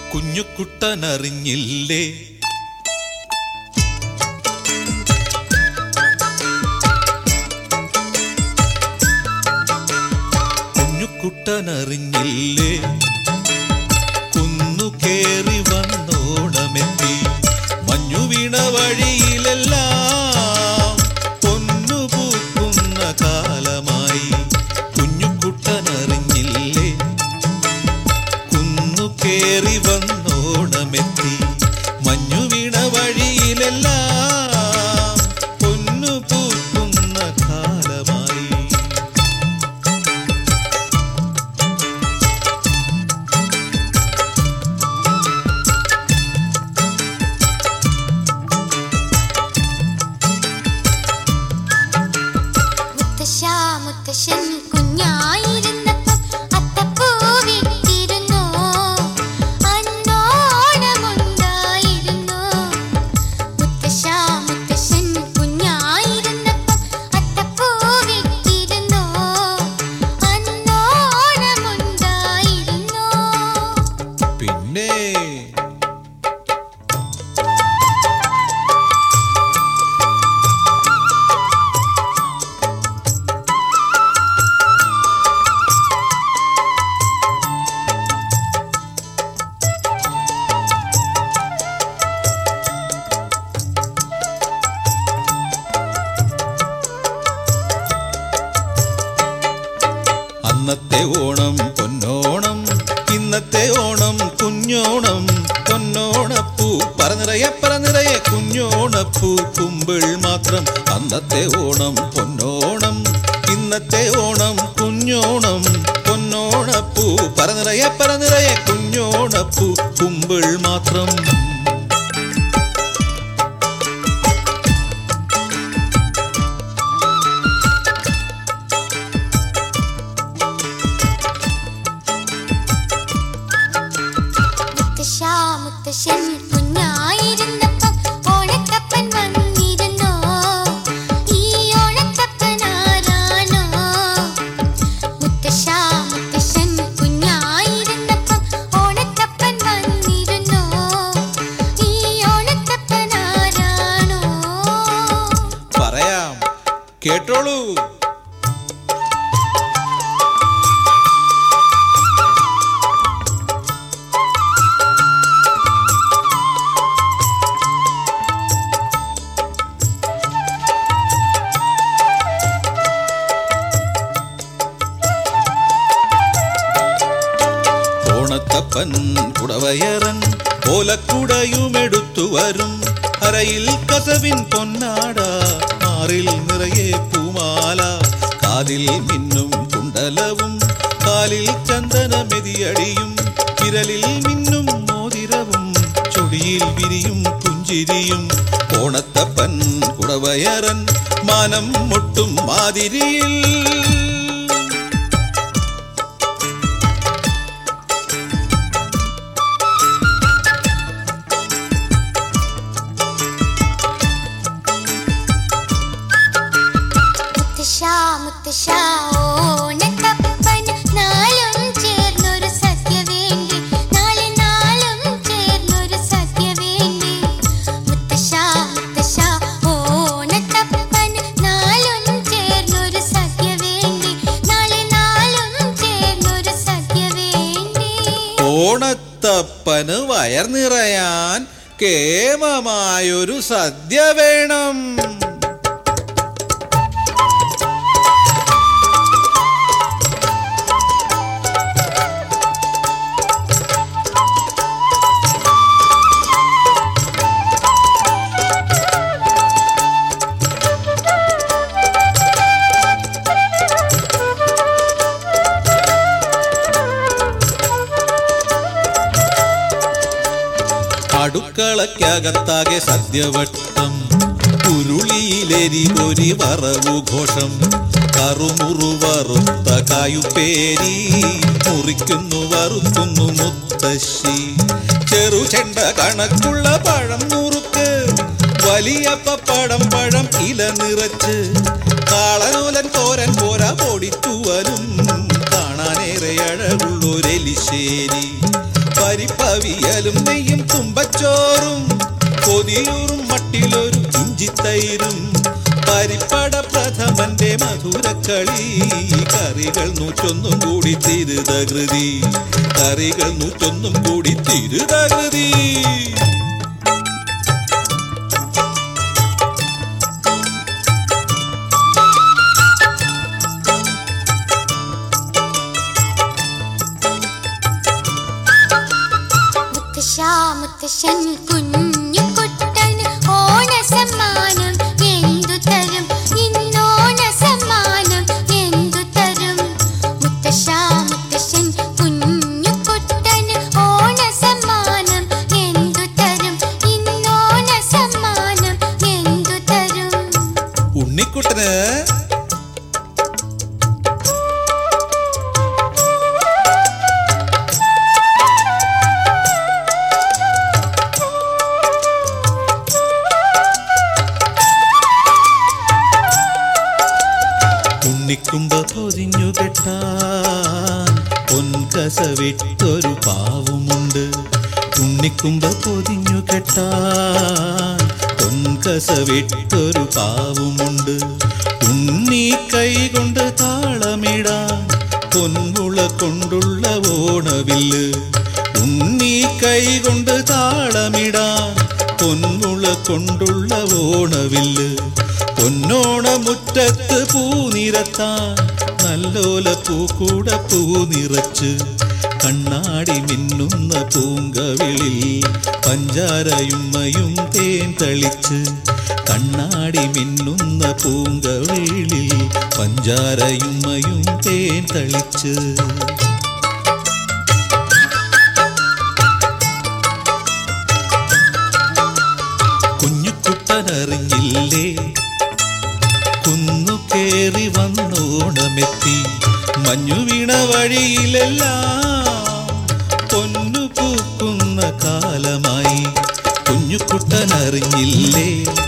കുഞ്ഞുകുട്ടനറിഞ്ഞില്ലേ കുഞ്ഞുകുട്ടനറിഞ്ഞില്ലേ കുന്നു കേറി വന്നോണമെത്തി മഞ്ഞു വീണ വഴിയിലെല്ലാം പൊന്നു പൂക്കുന്ന കാലമായി കുഞ്ഞുകുട്ടനറിഞ്ഞില്ലേ കുന്നു കേറി വന്നോണമെത്തി മഞ്ഞു വീണ വഴിയിലെല്ലാം പൊന്നു പൂക്കുന്ന കാലമായി മുത്തശ്ശ മുത്തശ്ശൻ കുഞ്ഞായിരുന്നപ്പം അത്തപ്പൂവിട്ടിരുന്നു അന്നോണമുണ്ടായിരുന്നു മുത്തശ്ശ മുത്തശ്ശൻ കുഞ്ഞായിരുന്നപ്പം അത്തപ്പൂവിട്ടിരുന്നു അന്നോണമുണ്ടായിരുന്നു പിന്നെ അന്നത്തെ ഓണം പൊന്നോണം ഇന്നത്തെ ഓണം കുഞ്ഞോണം പൊന്നോണപ്പൂ പറനിറയെ പറനിറയെ കുഞ്ഞോണപ്പൂ കുമ്പിൾ മാത്രം അന്നത്തെ ഓണം പൊന്നോണം ഇന്നത്തെ ഓണം കുഞ്ഞോണം പൊന്നോണപ്പൂ പറനിറയെ പറനിറയെ കുഞ്ഞോണപ്പൂ കുമ്പിൾ മാത്രം മുത്തശ്ശ മുത്തശ്ശൻ കുഞ്ഞായിരുന്നപ്പം ഓണത്തപ്പൻ വന്നിരുന്നോ ഈ ഓണത്തപ്പൻ ആരാണോ മുത്തശ്ശ മുത്തശ്ശൻ കുഞ്ഞായിരുന്നപ്പം ഓണത്തപ്പൻ വന്നിരുന്നോ ഈ ഓണത്തപ്പൻ ആരാണോ പറയാം കേട്ടോളൂ ഓണത്തപ്പൻ കുടവയറൻ ഓലക്കുടയുമെടുത്തു വരും അരയിൽ കസവിൻ പൊന്നാട മാറിൽ നിറയെ പൂമാല കാതിൽ മിന്നും കുണ്ടലവും കാലിൽ ചന്ദനമെതിയടിയും വിരലിൽ മിന്നും മോതിരവും ചൊടിയിൽ വിരിയും പുഞ്ചിരിയും ഓണത്തപ്പൻ കുടവയറൻ മാനം മുട്ടും മാതിരിയിൽ മുത്തശ്ശ മുത്തശ്ശ ഓണത്തപ്പന് നാലും ചേർന്നൊരു സദ്യ വേണ്ടി നാളെ നാലും ചേർന്നൊരു സദ്യ വേണ്ടി മുത്തശ്ശ മുത്തശ്ശ ഓണത്തപ്പന് നാലും ചേർന്നൊരു സദ്യ വേണ്ടി നാളെ നാലും ചേർന്നൊരു സദ്യ വേണ്ടി ഓണത്തപ്പന് വയർ നിറയാൻ കേമമായൊരു സദ്യ വേണം അടുക്കളയ്ക്കകത്താകെ സദ്യവട്ടം ഉരുളിയിലെരി ഒരു വറവു ഘോഷം കറുമുറു വറുത്ത കായുപ്പേരി മുറിക്കുന്നു വറുക്കുന്നു മുത്തശ്ശി ചെറുചെണ്ട കണക്കുള്ള പഴം നുറുക്ക് വലിയ പപ്പടം പഴം ഇല നിറച്ച് കാളനൂലൻ തോരൻ പോരാ പൊടിത്തുവലും കാണാനേറെ അഴകുള്ളൊരെലിശ്ശേരി പരിപ്പവിയലും നെയ്യും തുമ്പച്ചോറും കൊതിയൂറും മട്ടിലൊരു ഇഞ്ചിത്തൈരും പരിപ്പട പ്രഥമന്റെ മധുരക്കളി കറികൾ നൂറ്റൊന്നും കൂടി തിരുതകൃതി കറികൾ നൂറ്റൊന്നും കൂടി തിരുതകൃതി മുത്തശ്ശാ മുത്തശ്ശൻ കുഞ്ഞു കുട്ടന് ഓണ സമ്മാനം എന്തു തരും ഇന്നോണ സമ്മാനം എന്തു തരും മുത്തശ്ശാ മുത്തശ്ശൻ കുഞ്ഞു കുട്ടന് ഓണ സമ്മാനം എന്തു തരും ഇന്നോണ സമ്മാനം എന്തു തരും ഉണ്ണിക്കുട്ടന് ഉണ്ണിക്കുമ്പ പൊതിഞ്ഞു കെട്ടാൻ പൊൻകസവിട്ടൊരു പാവുമുണ്ട് ഉണ്ണിക്കുമ്പ പൊതിഞ്ഞു കെട്ടാൻ പൊൻകസവിട്ടൊരു പാവുമുണ്ട് ഉണ്ണി കൈ കൊണ്ട് താളമിടാൻ പൊൻമുള കൊണ്ടുള്ള ഓണവില്ല് ഉണ്ണി കൈ കൊണ്ട് താളമിടാൻ പൊൻമുള കൊണ്ടുള്ള ഓണവില്ല് പൊന്നോണ മുറ്റത്ത് പൂനിരത്താൻ നല്ലോല പൂക്കൂട പൂനിറച്ച് കണ്ണാടി മിന്നുന്ന പൂങ്കവിളിൽ പഞ്ചാരയുമ്മയും തേൻ തളിച്ച് കണ്ണാടി മിന്നുന്ന പൂങ്കവിളിൽ പഞ്ചാരയുമ്മയും തേൻ തളിച്ച് കുഞ്ഞുകുട്ടനറിഞ്ഞില്ലേ കുന്നു കേറി വന്നോണമെത്തി മഞ്ഞു വീണ വഴിയിലെല്ലാം പൊന്നു പൂക്കുന്ന കാലമായി കുഞ്ഞുകുട്ടനറിഞ്ഞില്ലേ